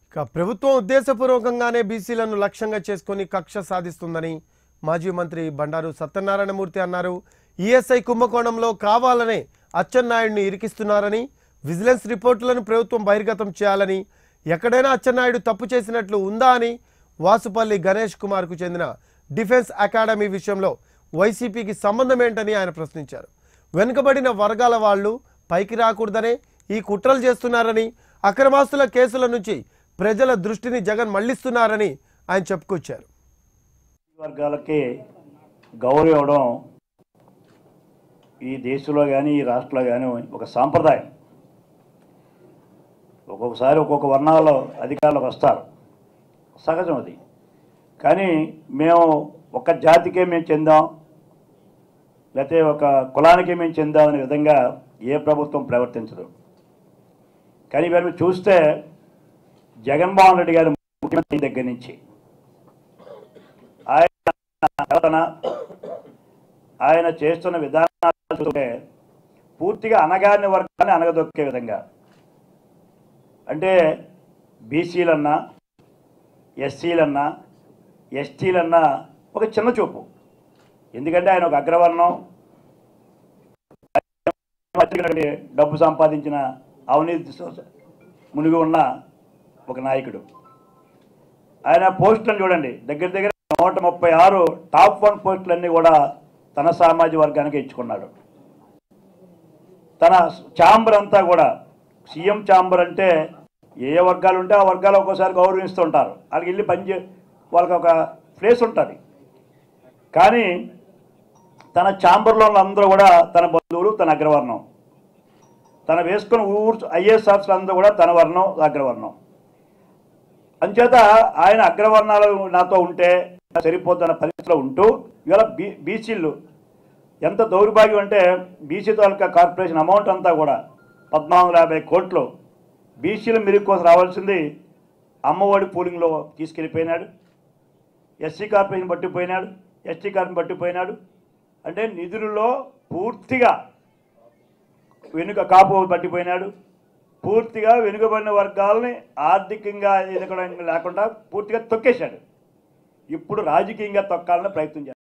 ఇక ప్రభుత్వం ఉద్దేశపూర్వకంగానే బీసీలను లక్ష్యంగా చేసుకొని కక్ష సాధిస్తుందని మాజీ మంత్రి బండారు సత్యనారాయణమూర్తి అన్నారు ఈఎస్ఐ కుంభకోణంలో కావాలనే అచ్చెన్నాయుడిని ఇరికిస్తున్నారని విజిలెన్స్ రిపోర్టులను ప్రభుత్వం బహిర్గతం చేయాలని ఎక్కడైనా అచ్చెన్నాయుడు తప్పు చేసినట్లు ఉందా అని వాసుపల్లి గణేష్ కుమార్కు చెందిన డిఫెన్స్ అకాడమీ విషయంలో వైసీపీకి సంబంధం ఏంటని ఆయన ప్రశ్నించారు వెనుకబడిన వర్గాల వాళ్ళు పైకి రాకూడదనే ఈ కుట్రలు చేస్తున్నారని అక్రమాస్తుల కేసుల నుంచి ప్రజల దృష్టిని జగన్ మళ్లిస్తున్నారని ఆయన చెప్పుకొచ్చారు వర్గాలకి గౌరవం ఇవ్వడం ఈ దేశంలో కానీ ఈ రాష్ట్రంలో కానీ ఒక సాంప్రదాయం ఒక్కొక్కసారి ఒక్కొక్క వర్ణాల్లో అధికారులకు వస్తారు సహజం అది కానీ మేము ఒక జాతికే మేము చెందాం లేకపోతే ఒక కులానికే మేము చెందాం అనే విధంగా ఏ ప్రభుత్వం ప్రవర్తించదు కానీ ఇవాళ మీరు చూస్తే జగన్మోహన్ రెడ్డి గారి ముఖ్యమంత్రి దగ్గర నుంచి ఆయన ప్రవర్తన ఆయన చేస్తున్న విధానాలు చూస్తే పూర్తిగా అనగాని వర్గాన్ని అనగదొక్కే విధంగా అంటే బీసీలన్నా ఎస్సీలన్నా ఎస్టీలన్నా ఒక చిన్న చూపు ఎందుకంటే ఆయన ఒక అగ్రవర్ణం ఆయన డబ్బు సంపాదించిన అవినీతి సో- మునిగి ఉన్న ఒక నాయకుడు ఆయన పోస్టులను చూడండి దగ్గర దగ్గర నూట ముప్పై ఆరు టాప్ వన్ పోస్టులన్నీ కూడా తన సామాజిక వర్గానికి ఇచ్చుకున్నాడు తన ఛాంబర్ అంతా కూడా సీఎం ఛాంబర్ అంటే ఏ ఏ వర్గాలు ఉంటే ఆ వర్గాలు ఒక్కోసారి గౌరవిస్తూ ఉంటారు వాళ్ళకి వెళ్ళి పనిచే వాళ్ళకి ఒక ప్లేస్ ఉంటుంది కానీ తన ఛాంబర్లో ఉన్న అందరూ కూడా తన బంధువులు తన అగ్రవర్ణం తన వేసుకున్న ఊరు ఐఏఎస్ ఆఫీసర్లు అందరూ కూడా తన వర్ణం అగ్రవర్ణం అంచేత ఆయన అగ్రవర్ణాలు నాతో ఉంటే సరిపోతున్న పరిస్థితిలో ఉంటూ ఇవాళ బీ బీసీలు ఎంత దౌర్భాగ్యం అంటే బీసీ తాలూకా కార్పొరేషన్ అమౌంట్ అంతా కూడా పద్నాలుగు వందల యాభై కోట్లు బీసీల మెరుగు కోసం రావాల్సింది అమ్మఒడి పూలింగ్లో తీసుకెళ్ళిపోయినాడు ఎస్సీ కార్పొరేషన్ పట్టిపోయినాడు ఎస్టీ కార్పొరేషన్ పట్టిపోయినాడు అంటే నిధులలో పూర్తిగా వెనుక కాపు పట్టిపోయినాడు పూర్తిగా వెనుకబడిన వర్గాలని ఆర్థికంగా ఎదగడం లేకుండా పూర్తిగా తొక్కేశాడు ఇప్పుడు రాజకీయంగా తొక్కాలని ప్రయత్నం చేస్తాడు